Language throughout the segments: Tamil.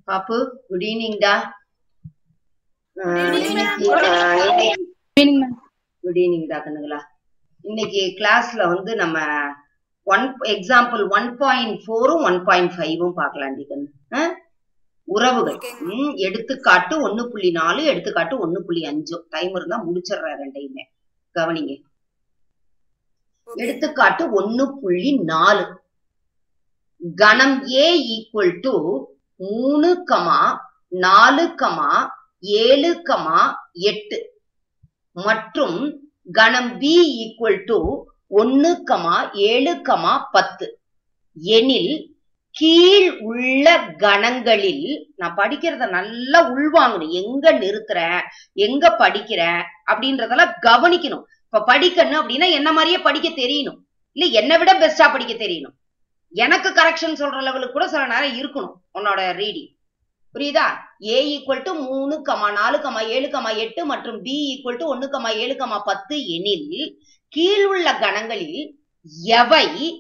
பாப்பு குட் ஈவினிங்டா குட் ஈவினிங்டா கண்ணுங்களா இன்னைக்கு கிளாஸ்ல வந்து நம்ம ஒன் எக்ஸாம்பிள் ஒன் பாயிண்ட் ஃபோரும் ஒன் பாயிண்ட் ஃபைவும் பார்க்கலாண்டி கண்ணு ஆ? உறவுகள் ம், எடுத்துக்காட்டு ஒண்ணு புள்ளி நாலு எடுத்துக்காட்டு ஒண்ணு புள்ளி அஞ்சு டைம் இருந்தா முடிச்சிடுறேன் ரெண்டையுமே கவனிங்க எடுத்துக்காட்டு ஒண்ணு புள்ளி நாலு கணம் ஏ ஈக்குவல் டு மூணு கமா நாலு கமா ஏழு கமா எட்டு மற்றும் கணம் பி ஈக்குவல் டு ஒன்னு கமா ஏழு கமா பத்து எனில் கீழ் உள்ள கணங்களில் நான் படிக்கிறத நல்லா உள்வாங்கணும் எங்க நிறுத்துறேன் எங்க படிக்கிறேன் அப்படின்றதெல்லாம் கவனிக்கணும் இப்ப படிக்கணும் அப்படின்னா என்ன மாதிரியே படிக்க தெரியணும் இல்ல என்னை விட பெஸ்டா படிக்க தெரியணும் எனக்கு கரெக்ஷன் சொல்ற லெவலுக்கு கூட சில நேரம் இருக்கணும் உன்னோட ரீடிங் புரியுதா ஏ ஈக்குவல் டு மூணு கமா நாலு கமா ஏழு கமா எட்டு மற்றும் பி ஈக்குவல் டு ஒன்னு கமா ஏழு கமா பத்து எனில் கீழுள்ள கணங்களில் எவை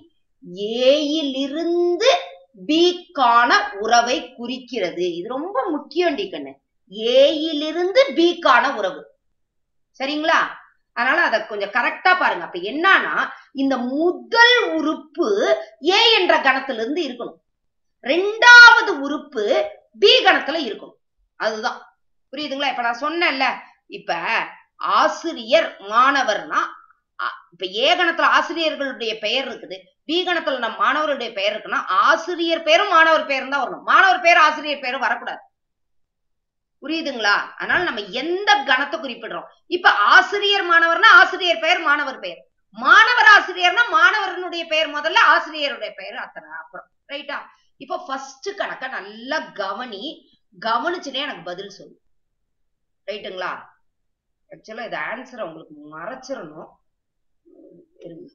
ஏயிலிருந்து பிக்கான உறவை குறிக்கிறது இது ரொம்ப முக்கியம் கண்ணு ஏயிலிருந்து பிக்கான உறவு சரிங்களா அதனால அத கொஞ்சம் கரெக்டா பாருங்க அப்ப என்னன்னா இந்த முதல் உறுப்பு ஏ என்ற கணத்துல இருந்து இருக்கணும் ரெண்டாவது உறுப்பு பி கணத்துல இருக்கணும் அதுதான் புரியுதுங்களா இப்ப நான் சொன்னேன்ல இப்ப ஆசிரியர் மாணவர்னா அ- இப்ப ஏ கணத்துல ஆசிரியர்களுடைய பெயர் இருக்குது பி கணத்துல நம்ம மாணவருடைய பெயர் இருக்குன்னா ஆசிரியர் பேரும் மாணவர் பேரும் தான் வரணும் மாணவர் பேர் ஆசிரியர் பேரும் வரக்கூடாது புரியுதுங்களா அதனால நம்ம எந்த கணத்தை குறிப்பிடுறோம் இப்ப ஆசிரியர் மாணவர்னா ஆசிரியர் பெயர் மாணவர் பெயர் மாணவர் ஆசிரியர்னா மாணவரனுடைய பெயர் முதல்ல ஆசிரியருடைய பெயர் அத்தனை அப்புறம் ரைட்டா இப்ப ஃபர்ஸ்ட் கணக்க நல்லா கவனி கவனிச்சுட்டே எனக்கு பதில் சொல்லு ரைட்டுங்களா ஆக்சுவலா இது ஆன்சரை உங்களுக்கு மறைச்சிடணும் உம், இருங்க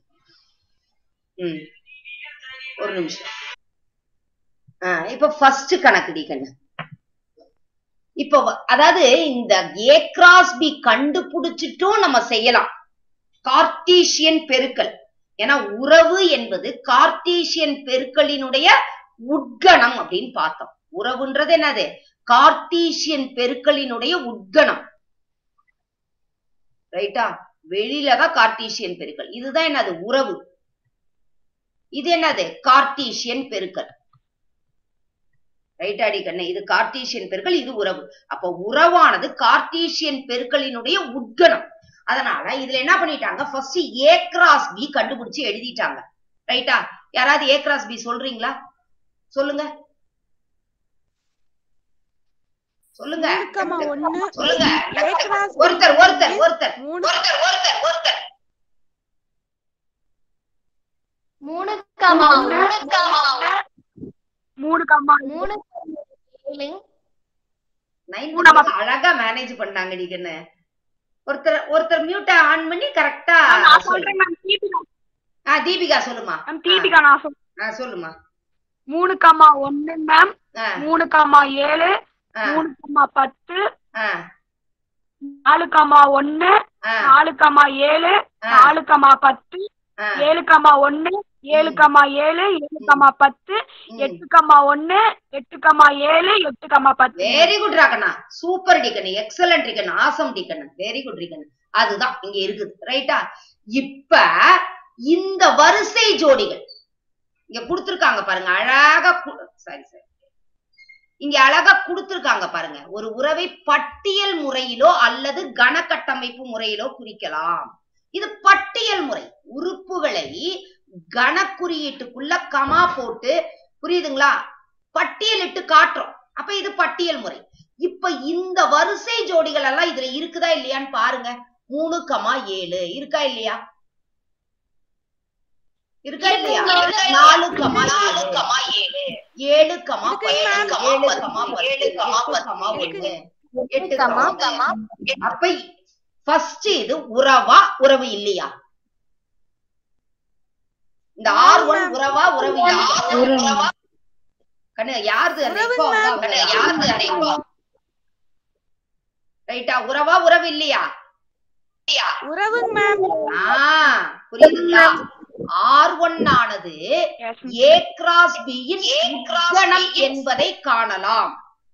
ம் ஒரு நிமிஷம் ஆ, இப்ப ஃபர்ஸ்ட் கணக்கு கண்ணு இப்ப வ- அதாவது இந்த ஏ கிராஸ் பி கண்டுபிடிச்சிட்டும் நம்ம செய்யலாம் கார்ட்டீசியன் பெருக்கல் ஏன்னா உறவு என்பது கார்ட்டீசியன் பெருக்கலினுடைய உட்கணம் அப்படின்னு பார்த்தோம் உறவுன்றது என்னது கார்ட்டீசியன் பெருக்கலினுடைய உட்கணம் ரைட்டா வெளியில தான் கார்ட்டீசியன் பெருக்கல் இதுதான் என்னது உறவு இது என்னது கார்ட்டீசியன் பெருக்கல் ரைட் அடி கண்ணு இது கார்ட்டீசியன் பெருக்கல் இது உறவு அப்ப உறவானது கார்ட்டீசியன் பெருக்கலினுடைய உட்கணம் அதனால இதுல என்ன பண்ணிட்டாங்க ஃபர்ஸ்ட் ஏ கிராஸ் பி கண்டுபிடிச்சு எழுதிட்டாங்க ரைட்டா யாராவது ஏ கிராஸ் பி சொல்றீங்களா சொல்லுங்க சொல்லுங்க மூணுக்கமா ஒண்ணு சொல்லுங்க A cross B ஒருத்தர் ஒருத்தர் ஒருத்தர் மூணு ஒருத்தர் ஒருத்தர் ஒருத்தர் மூணு கமா மூணு கமா மூணு கம்மா மூணு ஏழு நைன் அழகா மேனேஜ் பண்ணாங்க நீங்கன்னு ஒருத்தர் ஒருத்தர் மியூட்ட ஆன் பண்ணி கரெக்டா நான் சொல்றேன் மேம் தீபிகா ஆ தீபிகா சொல்லுமா மேம் தீபிகா நான் சொல்றேன் ஆ சொல்லுமா மூணு கம்மா ஒண்ணு மேம் ஆ மூணு கம்மா ஏழு ஆ மூணு கம்மா பத்து ஆ நாலு கம்மா ஒண்ணு ஆ நாலு கம்மா ஏழு ஆ. நாலு கம்மா பத்து ஆ ஏழு கம்மா ஒண்ணு ஏழு கம்மா ஏழு ஏழு கம்மா பத்து எட்டு கம்மா ஒண்ணு எட்டு கம்மா ஏழு எட்டு கம்மா பத்து வெரி குட் ராகண்ணா சூப்பர் டிக்கன் எக்ஸலண்ட் டிக்கன் ஆசம் டிக்கன் வெரி குட் டிக்கன் அதுதான் இங்க இருக்குது ரைட்டா இப்ப இந்த வரிசை ஜோடிகள் இங்க கொடுத்திருக்காங்க பாருங்க அழகா சாரி சாரி இங்க அழகா கொடுத்திருக்காங்க பாருங்க ஒரு உறவை பட்டியல் முறையிலோ அல்லது கணக்கட்டமைப்பு முறையிலோ குறிக்கலாம் இது பட்டியல் முறை உறுப்புகளை கணக்குறியீட்டுக்குள்ள கமா போட்டு புரியுதுங்களா பட்டியலிட்டு காட்டுறோம் அப்ப இது பட்டியல் முறை இப்ப இந்த வரிசை ஜோடிகள் எல்லாம் இதுல இருக்குதா இல்லையான்னு பாருங்க மூணு கமா ஏழு இருக்கா இல்லையா இருக்கா இல்லையா நாலு கமா ஏழு ஏழு கமா பத்து ஏழு கமா பத்து எட்டு கமா ஒண்ணு எட்டு கமா அப்ப ஃபர்ஸ்ட் இது உறவா உறவு இல்லையா இந்த ஆர் ஒன் உறவா உறவு இல்லையா கண்ணு யாருது அந்த echo வந்தா யாருது அந்த echo? ரைட்டா உறவா உறவு இல்லையா உறவுங்க மேம் ஆ புரியுதுங்களா ஆர் ஒன் ஆனது Yes, ஏ கிராஸ் பியின் உட்கணம் என்பதை காணலாம்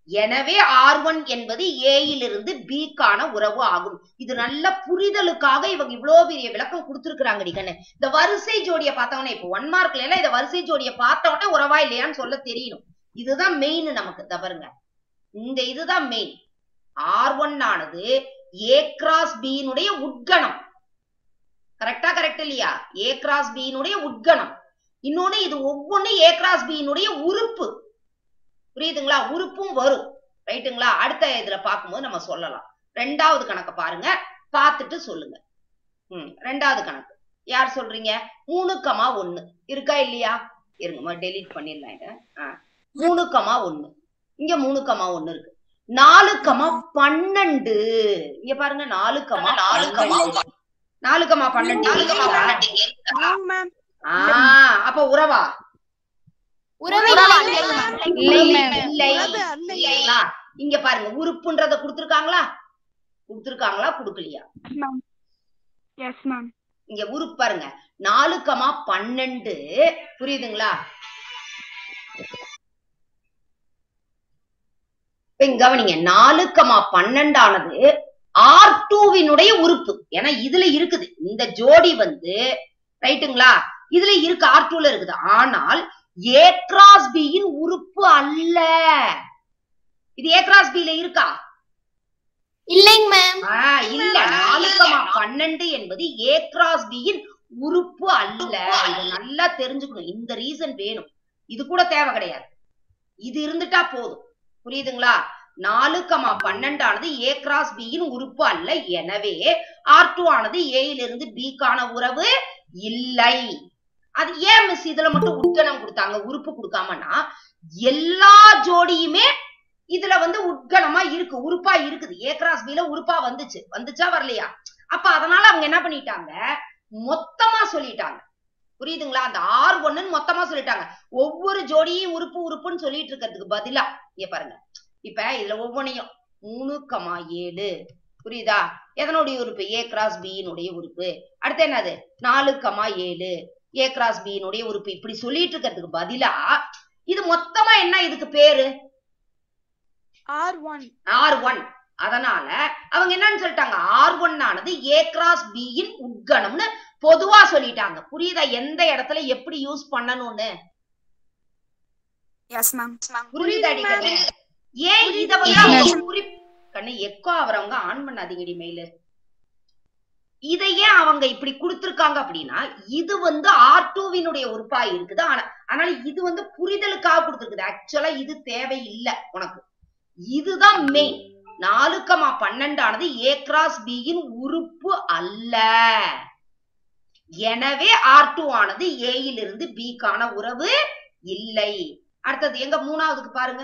எனவே ஆர் ஒன் என்பது ஏயிலிருந்து பிக்கான உறவு ஆகும் இது நல்ல புரிதலுக்காக இவங்க இவ்வளவு பெரிய விளக்கம் கொடுத்திருக்கிறாங்க கண்ணு இந்த வரிசை ஜோடியை பார்த்தவொடனே இப்போ ஒன் மார்க்ல எல்லாம் இந்த வரிசை ஜோடியை பார்த்த உடனே உறவா இல்லையான்னு சொல்ல தெரியணும் இதுதான் மெயின் நமக்கு தவறுங்க இந்த இதுதான் மெயின் ஆர் ஒன் ஆனது ஏ கிராஸ் பியினுடைய உட்கணம் கரெக்டா கரெக்ட் இல்லையா ஏ கிராஸ் பியினுடைய உட்கணம் இன்னொன்னு இது ஒவ்வொன்னு ஏ கிராஸ் பியினுடைய உறுப்பு புரியுதுங்களா உறுப்பும் வரும் ரைட்டுங்களா அடுத்த இதுல பார்க்கும்போது நம்ம சொல்லலாம் ரெண்டாவது கணக்கு பாருங்க பார்த்துட்டு சொல்லுங்க ம் ரெண்டாவது கணக்கு யார் சொல்றீங்க மூணு கமா ஒண்ணு இருக்கா இல்லையா இருங்கம்மா டெலீட் பண்ணிடலாம் இத ஆ. மூணு கமா ஒண்ணு இங்க மூணு கமா ஒண்ணு இருக்கு நாலு கமா பன்னெண்டு இங்க பாருங்க நாலு கமா பன்னெண்டு நாலு கமா பன்னெண்டு இருக்கா? மேம் ஆ அப்ப உறவா உறவு இல்லை இல்லை இல்லைங்களா இங்க பாருங்க உறுப்புன்றத கொடுத்திருக்காங்களா கொடுத்திருக்காங்களா கொடுக்கலையா மேம் எஸ் மேம் இங்க உறுப்பு பாருங்க நாலு கமா பன்னெண்டு புரியுதுங்களா இப்ப இங்க கவனிங்க நாலு கமா பன்னெண்டானது ஆர் டூவினுடைய உறுப்பு ஏன்னா இதுல இருக்குது இந்த ஜோடி வந்து ரைட்டுங்களா இதுல இருக்கு ஆர் டூல இருக்குது ஆனால் ஏ கிராஸ் பியின் உறுப்பு அல்ல இது ஏ கிராஸ் பில இருக்கா இல்லைங்க மேம் ஆ, இல்ல நாலு கமா பன்னெண்டு என்பது ஏ கிராஸ் பியின் உறுப்பு அல்ல இத நல்லா தெரிஞ்சுக்கணும் இந்த ரீசன் வேணும் இது கூட தேவை கிடையாது இது இருந்துட்டா போதும் புரியுதுங்களா நாலு கமா பன்னெண்டானது ஏ கிராஸ் பியின் உறுப்பு அல்ல எனவே ஆர் டூ ஆனது ஏயிலிருந்து பிக்கான உறவு இல்லை அது ஏன் மிஸ் இதுல மட்டும் உட்கணம் கொடுத்தாங்க உறுப்பு கொடுக்காமன்னா எல்லா ஜோடியுமே இதுல வந்து உட்கணமா இருக்கு உறுப்பா இருக்குது ஏ கிராஸ் பில உறுப்பா வந்துச்சு வந்துச்சா வரலையா அப்ப அதனால அவங்க என்ன பண்ணிட்டாங்க மொத்தமா சொல்லிட்டாங்க புரியுதுங்களா அந்த ஆர் ஒண்ணுன்னு மொத்தமா சொல்லிட்டாங்க ஒவ்வொரு ஜோடியும் உறுப்பு உறுப்புன்னு சொல்லிட்டு இருக்கிறதுக்கு பதிலா இங்க பாருங்க இப்ப இதுல ஒவ்வொன்னையும் மூணு கமா ஏழு புரியுதா எதனுடைய உறுப்பு ஏ கிராஸ் பியினுடைய உறுப்பு அடுத்து என்னது நாலு கமா ஏழு ஏ கிராஸ் பியினுடைய உறுப்பு இப்படி சொல்லிட்டு இருக்கிறதுக்கு பதிலா இது மொத்தமா என்ன இதுக்கு பேரு ஆர் ஒன் ஆர் ஒன் அதனால அவங்க என்னன்னு சொல்லிட்டாங்க ஆர் ஒன் ஆனது ஏ கிராஸ் பியின் உட்கணம்னு பொதுவா சொல்லிட்டாங்க புரியுதா எந்த இடத்துல எப்படி யூஸ் பண்ணணும்னு எஸ் மேம் புரியுதா அடிக்கடி ஏன் இத வந்து அவங்க குறிப் கண்ணு எக்கோ அவரவங்க ஆன் பண்ணாதீங்கடி மெயிலு இத ஏன் அவங்க இப்படி கொடுத்திருக்காங்க அப்படின்னா இது வந்து ஆர் டூவினுடைய உறுப்பா இருக்குது ஆனா அதனால இது வந்து புரிதலுக்காக கொடுத்திருக்குது ஆக்சுவலா இது தேவை இல்ல உனக்கு இதுதான் மெயின் நாலு கமா பன்னெண்டானது ஏ கிராஸ் பியின் உறுப்பு அல்ல எனவே ஆர் டூ ஆனது ஏயிலிருந்து பிக்கான உறவு இல்லை அடுத்தது எங்க மூணாவதுக்கு பாருங்க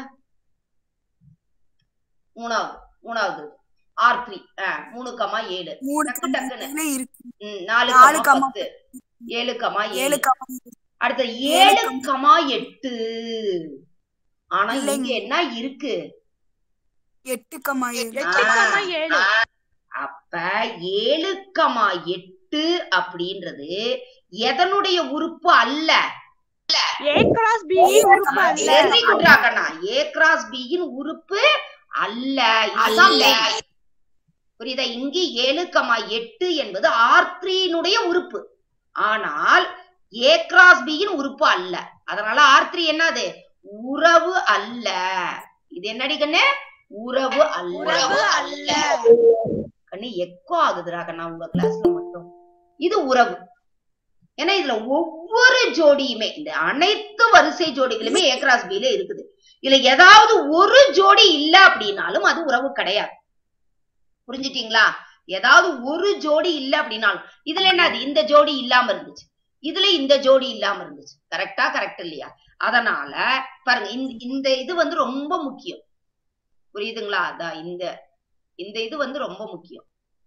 மூணாவது மூணாவது ஆர் த்ரீ மூணு கமா ஏழு மூணு டக்கு டக்குன்னு இருக்கு ம், நாலு நாலு கமா கமா பத்து ஏழு கமா ஏழு ஏழு கமா அடுத்த ஏழு ஏழு கமா எட்டு ஆனா இல்லைங்க. இங்க என்ன இருக்கு எட்டு கமா ஏழு ஆ. அப்ப ஏழு கமா எட்டு அப்படின்றது எதனுடைய உறுப்பு அல்ல A cross B very good ராகண்ணா ஏ கிராஸ் பியின் உறுப்பு அல்ல இதுதான் main. புரியுதா இங்க ஏழு கமா எட்டு என்பது ஆர் த்ரீனுடைய உறுப்பு ஆனால் ஏ கிராஸ் பியின் உறுப்பு அல்ல அதனால ஆர் த்ரீ என்னது உறவு அல்ல இது என்னடி கண்ணு உறவு அல்ல கண்ணு எக்கோ ஆகுதுடா கண்ணா உங்க கிளாஸ்ல மட்டும் இது உறவு ஏன்னா இதுல ஒவ்வொரு ஜோடியுமே இந்த அனைத்து வரிசை ஜோடிகளுமே ஏ கிராஸ் பில இருக்குது இதுல ஏதாவது ஒரு ஜோடி இல்ல அப்படின்னாலும் அது உறவு கிடையாது புரிஞ்சுட்டீங்களா ஏதாவது ஒரு ஜோடி இல்ல அப்படின்னாலும் இதுல என்னது இந்த ஜோடி இல்லாம இருந்துச்சு இதுல இந்த ஜோடி இல்லாம இருந்துச்சு கரெக்டா கரெக்ட் இல்லையா அதனால பாருங்க இந்த இந்த இது வந்து ரொம்ப முக்கியம் புரியுதுங்களா அதான் இந்த இந்த இது வந்து ரொம்ப முக்கியம்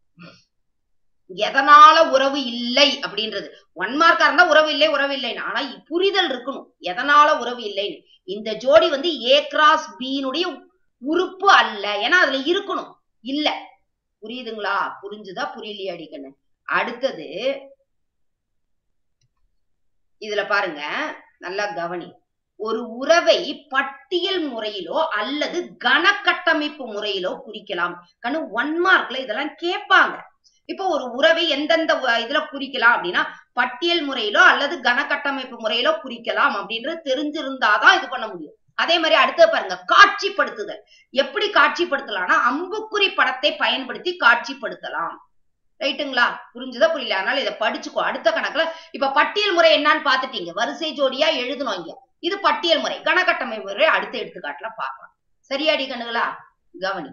எதனால உறவு இல்லை அப்படின்றது ஒன் மார்க்கா இருந்தா உறவு இல்லை உறவு இல்லைன்னு ஆனா இ- புரிதல் இருக்கணும் எதனால உறவு இல்லைன்னு இந்த ஜோடி வந்து ஏ கிராஸ் பியினுடைய உறுப்பு அல்ல ஏன்னா அதுல இருக்கணும் இல்ல புரியுதுங்களா புரிஞ்சுதா புரியலையா அடிக்கண்ணு அடுத்தது இதுல பாருங்க நல்லா கவனி ஒரு உறவை பட்டியல் முறையிலோ அல்லது கணக்கட்டமைப்பு முறையிலோ குறிக்கலாம் கண்ணு ஒன் மார்க்ல இதெல்லாம் கேட்பாங்க இப்போ ஒரு உறவை எந்தெந்த வ- இதுல குறிக்கலாம் அப்படின்னா பட்டியல் முறையிலோ அல்லது கணக்கட்டமைப்பு முறையிலோ குறிக்கலாம் அப்படின்றது தெரிஞ்சிருந்தாதான் இது பண்ண முடியும் அதே மாதிரி அடுத்து பாருங்க காட்சிப்படுத்துதல் எப்படி காட்சிப்படுத்தலாம்னா அம்புக்குறி படத்தை பயன்படுத்தி காட்சிப்படுத்தலாம் ரைட்டுங்களா புரிஞ்சுதா புரியல அதனால இதை படிச்சுக்கோ அடுத்த கணக்குல இப்ப பட்டியல் முறை என்னன்னு பாத்துட்டீங்க வரிசை ஜோடியா எழுதணும் இங்க இது பட்டியல் முறை கணக்கட்டமைப்பு முறை அடுத்த எடுத்துக்காட்டுல பார்க்கலாம் சரியாடி கண்ணுகளா கவனி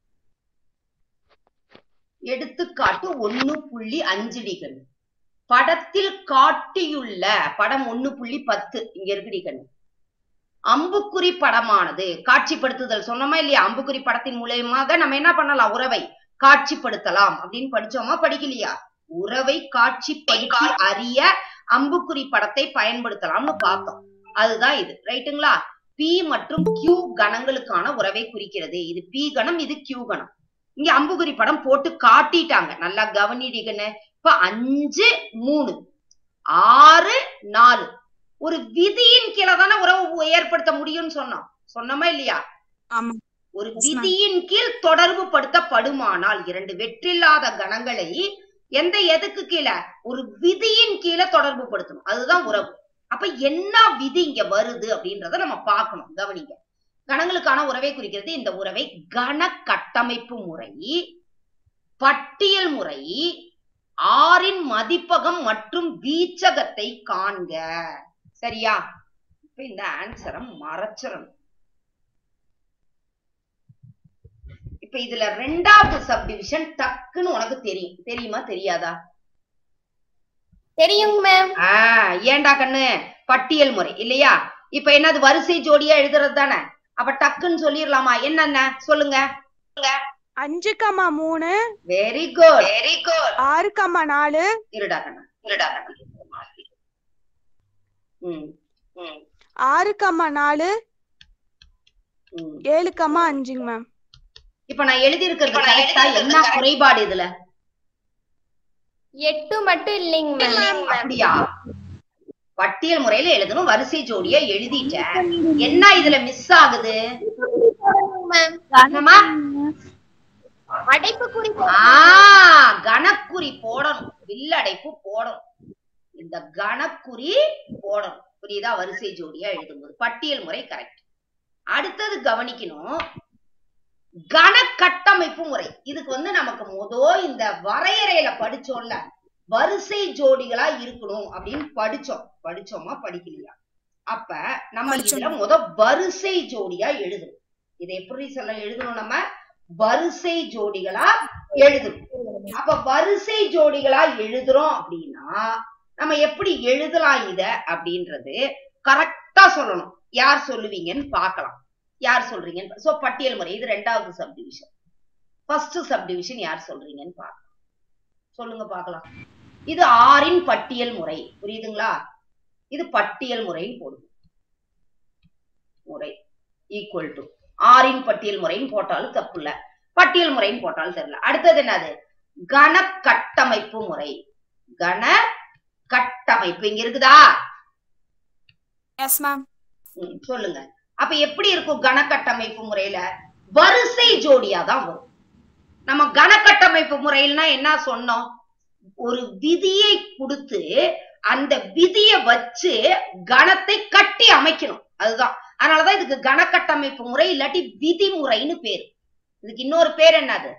எடுத்துக்காட்டு ஒண்ணு புள்ளி அஞ்சு டிகன் படத்தில் காட்டியுள்ள படம் ஒண்ணு புள்ளி பத்து இங்க இருக்குடி கண்ணு அம்புக்குறி படமானது காட்சிப்படுத்துதல் சொன்னோமா இல்லையா அம்புக்குறி படத்தின் மூலியமாக நம்ம என்ன பண்ணலாம் உறவை காட்சிப்படுத்தலாம் அப்படின்னு படிச்சோமா படிக்கலையா உறவை காட்சிப்படுத்தி அறிய அம்புக்குறி படத்தை பயன்படுத்தலாம்னு பார்த்தோம் அதுதான் இது ரைட்டுங்களா பி மற்றும் கியூ கணங்களுக்கான உறவை குறிக்கிறது இது பி கணம் இது கியூ கணம் இங்க அம்புக்குறி படம் போட்டு காட்டிட்டாங்க நல்லா கவனிடிகன்னு இப்ப அஞ்சு மூணு ஆறு நாலு ஒரு விதியின் கீழே தானே உறவு ஏற்படுத்த முடியும்னு சொன்னோம் சொன்னோமா இல்லையா ஆமா. ஒரு Yes, ma'am. விதியின் கீழ் தொடர்பு படுத்தப்படுமானால் இரண்டு வெற்றில்லாத கணங்களை எந்த எதுக்கு கீழே ஒரு விதியின் கீழே தொடர்பு படுத்தணும் அதுதான் உறவு அப்ப என்ன விதி இங்க வருது அப்படின்றத நம்ம பார்க்கணும் கவனிங்க கணங்களுக்கான உறவை குறிக்கிறது இந்த உறவை கண கட்டமைப்பு முறை பட்டியல் முறை ஆறின் மதிப்பகம் மற்றும் வீச்சகத்தை காண்க சரியா இப்ப இந்த ஆன்சரை மறைச்சிடணும் இப்ப இதுல ரெண்டாவது சப்டிவிஷன் டக்குன்னு உனக்கு தெரியும் தெரியுமா தெரியாதா தெரியுங்க மேம் ஆஹ் ஏன்டா கண்ணு பட்டியல் முறை இல்லையா இப்ப என்னது வரிசை ஜோடியா எழுதுறது தானே அப்ப டக்குன்னு சொல்லிடலாமா என்னென்ன சொல்லுங்க அஞ்சு கம்மா மூணு வெரி குட் வெரி குட் ஆறு கம்மா நாலு இருடா கண்ணா இருடா கண்ணா ம் ம் ஆறு கம்மா நாலு ம் ஏழு கம்மா அஞ்சுங்க மேம் இப்ப நான் எழுதி இருக்கிறது கரெக்டா என்ன குறைபாடு இதுல எட்டு மட்டும் இல்லைங்க மேம் அப்படியா பட்டியல் முறையில எழுதணும் வரிசை ஜோடியா எழுதிட்டேன் என்ன இதுல மிஸ் ஆகுது மேம் என்னம்மா அடைப்பு குறி ஆ கணக்குறி போடணும் வில்லடைப்பு போடணும் இந்த கணக்குறி போடணும் புரியுதா வரிசை ஜோடியா எழுதும்போது பட்டியல் முறை கரெக்ட் அடுத்தது கவனிக்கணும் கண கட்டமைப்பு முறை இதுக்கு வந்து நமக்கு மொதோ இந்த வரையறையில படிச்சோம்ல வரிசை ஜோடிகளா இருக்கணும் அப்படின்னு படிச்சோம் படிச்சோமா படிக்கலையா அப்ப நம்ம படிச்சோம். இதுல முத வரிசை ஜோடியா எழுதணும் இதை எப்படி சொல்ல எழுதணும் நம்ம வரிசை ஜோடிகளா எழுதணும் அப்ப வரிசை ஜோடிகளா எழுதுறோம் அப்படின்னா நம்ம எப்படி எழுதலாம் இத அப்படின்றது கரெக்டா சொல்லணும் யார் சொல்லுவீங்கன்னு பார்க்கலாம் யார் சொல்றீங்கன்னு சோ பட்டியல் முறை இது ரெண்டாவது சப்டிவிஷன் ஃபர்ஸ்ட் சப்டிவிஷன் யார் சொல்றீங்கன்னு பார்க்கலாம் சொல்லுங்க பார்க்கலாம் இது ஆறின் பட்டியல் முறை புரியுதுங்களா இது பட்டியல் முறைன்னு போடுங்க முறை ஈக்குவல் டு ஆறின் பட்டியல் முறைன்னு போட்டாலும் தப்பு இல்ல பட்டியல் முறைன்னு போட்டாலும் தெரியல அடுத்தது என்னது கண கட்டமைப்பு முறை கண கட்டமைப்பு இங்க இருக்குதா எஸ் மேம் ம், சொல்லுங்க அப்ப எப்படி இருக்கும் கணக்கட்டமைப்பு முறையில வரிசை ஜோடியா தான் வரும் நம்ம கணக்கட்டமைப்பு முறையில்னா என்ன சொன்னோம் ஒரு விதியை கொடுத்து அந்த விதியை வச்சு கணத்தை கட்டி அமைக்கணும் அதுதான் அதனாலதான் இதுக்கு கணக்கட்டமைப்பு முறை இல்லாட்டி விதிமுறைன்னு பேரு இதுக்கு இன்னொரு பேர் என்னது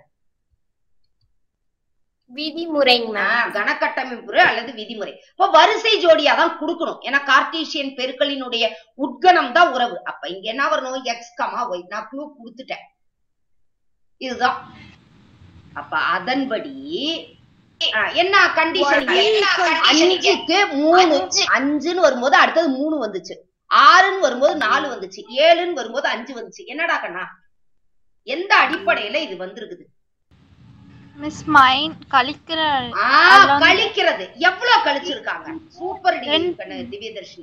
விதிமுறைங்க மேம் ஆஹ் கணக்கட்டமைப்பு முறை அல்லது விதிமுறை இப்போ வரிசை ஜோடியா தான் கொடுக்கணும் ஏன்னா கார்டீசியன் பெருக்களினுடைய உட்கணம் தான் உறவு அப்ப இங்க என்ன வரணும் எக்ஸ் கமா ஒய் நான் க்ளூ கொடுத்துட்டேன் இதுதான் அப்ப அதன்படி ஆஹ் என்ன கண்டிஷன் அஞ்சுக்கு மூணு அஞ்சுன்னு வரும்போது அடுத்தது மூணு வந்துச்சு ஆறுன்னு வரும்போது நாலு வந்துச்சு ஏழுன்னு வரும்போது அஞ்சு வந்துச்சு என்னடா கண்ணா எந்த அடிப்படையில இது வந்திருக்குது மிஸ் மைன் கழிக்கிற ஆ, அதுல வந்து- கழிக்கிறது எவ்வளவு கழிச்சிருக்காங்க சூப்பர் ரெண்டு. திவ்யதர்ஷினி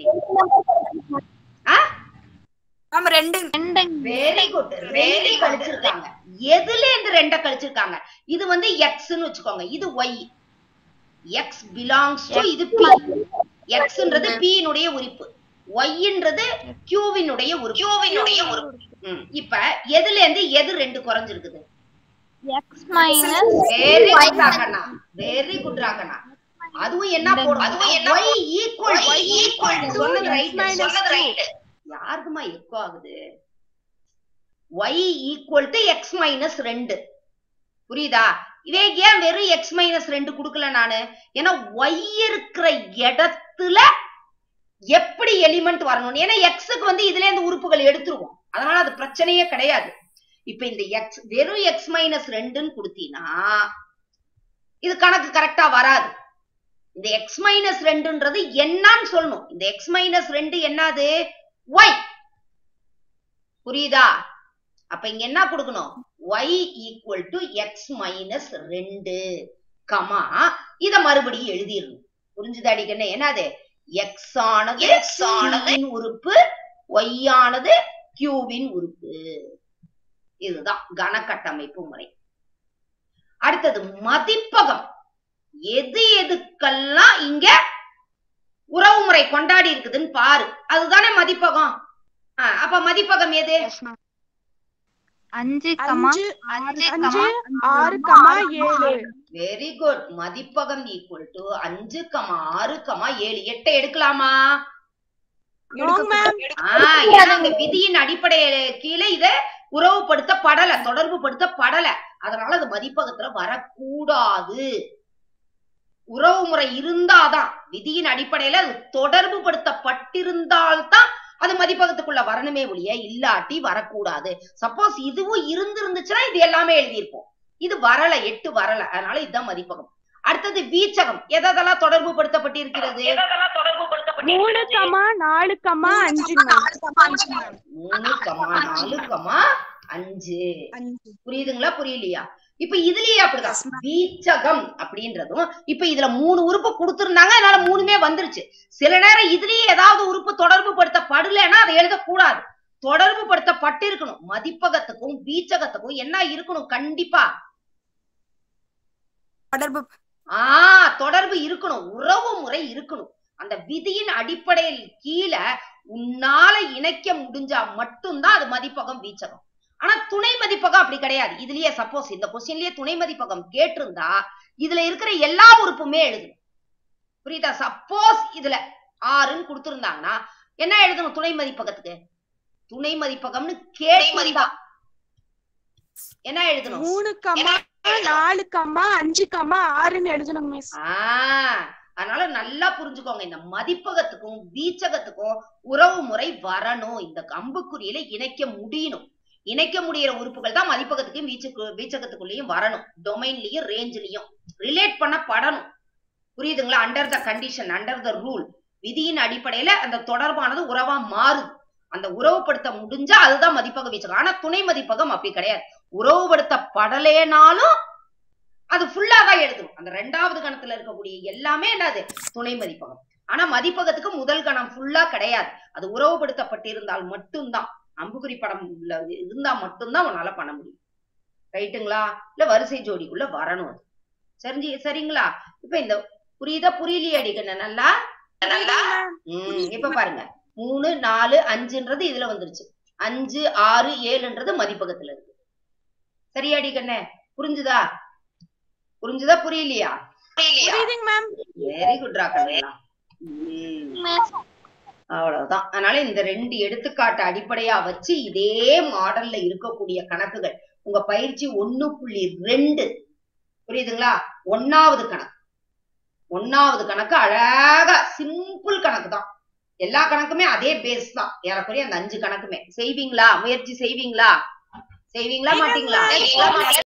மேம் ரெண்டு ரெண்டு வெரி குட் ரெண்டு கழிச்சிருக்காங்க எதுல இருந்து ரெண்ட கழிச்சிருக்காங்க இது வந்து எக்ஸ்னு வச்சுக்கோங்க இது ஒய் எக்ஸ் பிலாங்ஸ் டு இது பி எக்ஸ்ன்றது p னுடைய உரிப்பு ஒய்ன்றது கியூவினுடைய உறுப்பு கியூவினுடைய உறுப்பு ம், இப்ப எதுல இருந்து எது ரெண்டு குறைஞ்சிருக்குது எக்ஸ் மைனஸ் வெரி குட் ராகண்ணா வெரி குட் ராகண்ணா அதுவும் என்ன போடும் அதுவும் என்ன y ஈக்குவல் y ஈக்குவல் சொன்னது ரைட் சொன்னது ரைட் யாருக்குமா எக்கோ ஆகுது y equal to x minus ரெண்டு புரியுதா இதே ஏன் வெறும் x மைனஸ் ரெண்டு கொடுக்கல நானு ஏன்னா y இருக்கிற இடத்துல எப்படி எலிமெண்ட் வரணும் ஏன்னா எக்ஸுக்கு வந்து இதுல இருந்து உறுப்புகள் எடுத்துருவோம் அதனால அது பிரச்சனையே கிடையாது இப்ப இந்த எக்ஸ் வெறும் எக்ஸ் மைனஸ் ரெண்டுன்னு கொடுத்தீங்கன்னா இது கணக்கு கரெக்டா வராது இந்த எக்ஸ் மைனஸ் ரெண்டுன்றது என்னன்னு சொல்லணும் இந்த எக்ஸ் மைனஸ் ரெண்டு என்னது ஒய் புரியுதா அப்ப இங்க என்ன கொடுக்கணும் Y equal to X minus ரெண்டு கமா இத மறுபடியும் எழுதிடணும் புரிஞ்சுதா அடிக்கணும் என்னது எக்ஸ் ஆனது எக்ஸ் ஆனது உறுப்பு ஒய் ஆனது கியூவின் உறுப்பு இதுதான் கனக்கட்டமைப்பு முறை அடுத்தது மதிப்பகம் எது எதுக்கெல்லாம் இங்க உறவு முறை கொண்டாடி இருக்குதுன்னு பாரு அதுதானே மதிப்பகம் ஆ, அப்ப மதிப்பகம் எது அஞ்சு கமா அஞ்சு அஞ்சு அஞ்சு கமா ஆறு கமா ஏழு வெரி குட் மதிப்பகம் ஈக்குவல் டு அஞ்சு கமா ஆறு கமா ஏழு எட்டை எடுக்கலாமா ஆ, ஏன்னா அந்த விதியின் அடிப்படையில கீழே இத உறவுபடுத்தப்படல தொடர்பு படுத்தப்படல அதனால அது மதிப்பகத்துல வரக்கூடாது உறவு முறை இருந்தாதான் விதியின் அடிப்படையில அது தொடர்பு படுத்தப்பட்டிருந்தால்தான் அது மதிப்பகத்துக்குள்ள வரணுமே ஒழிய இல்லாட்டி வரக்கூடாது சப்போஸ் இதுவும் இருந்திருந்துச்சுன்னா இது எல்லாமே எழுதியிருப்போம் இது வரல எட்டு வரல அதனால இதுதான் மதிப்பகம் அடுத்தது வீச்சகம் எதெல்லாம் தொடர்பு படுத்தப்பட்டிருக்கிறது மூணு கமா நாலு கமா அஞ்சு மூணு கமா நாலு கமா அஞ்சு புரியுதுங்களா புரியலையா இப்ப இதுலயே அப்படிதான் வீச்சகம் அப்படின்றதும் இப்ப இதுல மூணு உறுப்பு கொடுத்திருந்தாங்க அதனால மூணுமே வந்துருச்சு சில நேரம் இதுலயே ஏதாவது உறுப்பு தொடர்பு படுத்தப்படலைன்னா அதை எழுதக்கூடாது தொடர்பு படுத்தப்பட்டிருக்கணும் மதிப்பகத்துக்கும் வீச்சகத்துக்கும் என்ன இருக்கணும் கண்டிப்பா தொடர்பு ஆ தொடர்பு இருக்கணும் உறவு முறை இருக்கணும் அந்த விதியின் அடிப்படையில் கீழே உன்னால இணைக்க முடிஞ்சா மட்டும்தான் அது மதிப்பகம் வீச்சகம் ஆனா துணை மதிப்பகம் அப்படி கிடையாது இதுலயே சப்போஸ் இந்த கொஸ்டின்லயே துணை மதிப்பகம் கேட்டிருந்தா இதுல இருக்கிற எல்லா உறுப்புமே எழுதணும் புரியுதா சப்போஸ் இதுல ஆறுன்னு கொடுத்திருந்தாங்கன்னா என்ன எழுதணும் துணை மதிப்பகத்துக்கு துணை மதிப்பகம்னு கேட்டிருந்தா என்ன எழுதணும் மூணு கமா நாலு கமா அஞ்சு கமா ஆறுன்னு எழுதணும் மிஸ் ஆஹ் அதனால நல்லா புரிஞ்சுக்கோங்க இந்த மதிப்பகத்துக்கும் வீச்சகத்துக்கும் உறவு முறை வரணும் இந்த அம்புக்குறியில இணைக்க முடியணும் இணைக்க முடியற உறுப்புகள் தான் மதிப்பகத்துக்கும் வீச்சுக்கு வீச்சகத்துக்குள்ளேயும் வரணும் டொமைன்லயும் ரேஞ்சிலையும் ரிலேட் பண்ணப்படணும் புரியுதுங்களா under the condition under the rule விதியின் அடிப்படையில அந்த தொடர்பானது உறவா மாறுது அந்த உறவுபடுத்த முடிஞ்சா அதுதான் மதிப்பக வீச்சகம் ஆனா துணை மதிப்பகம் அப்படி கிடையாது உறவுபடுத்தப்படலேனாலும் அது ஃபுல்லா தான் எழுதணும் அந்த ரெண்டாவது கணத்துல இருக்கக்கூடிய எல்லாமே என்னது துணை மதிப்பகம் ஆனா மதிப்பகத்துக்கு முதல் கணம் ஃபுல்லா கிடையாது அது உறவுபடுத்தப்பட்டிருந்தால் மட்டும்தான் அம்புக்குறி படம் உள்ள இருந்தா மட்டும்தான் உன்னால பண்ண முடியும் ரைட்டுங்களா இல்ல வரிசை ஜோடிக்குள்ள வரணும் அது சரிஞ்சு சரிங்களா இப்ப இந்த புரியுதா புரியலையே அடிக்கணும் நல்லா உம் இப்ப பாருங்க மூணு நாலு அஞ்சுன்றது இதுல வந்துருச்சு அஞ்சு ஆறு ஏழுன்றது மதிப்பகத்துல இருக்கு சரியாடி கண்ணே புரிஞ்சுதா புரிஞ்சுதா புரியலையா புரியுதுங்க மேம் வெரி குட் ராக்கண்ணா அவ்வளவுதான் அதனால இந்த ரெண்டு எடுத்துக்காட்டு அடிப்படையா வச்சு இதே மாடல்ல இருக்கக்கூடிய கணக்குகள் உங்க பயிற்சி ஒண்ணு புள்ளி ரெண்டு புரியுதுங்களா ஒன்னாவது கணக்கு ஒன்னாவது கணக்கு அழகா சிம்பிள் கணக்கு தான் எல்லா கணக்குமே அதே பேஸ் தான் ஏறக்குறைய அந்த அஞ்சு கணக்குமே செய்வீங்களா முயற்சி செய்வீங்களா செய்வீங்களா மாட்டீங்களா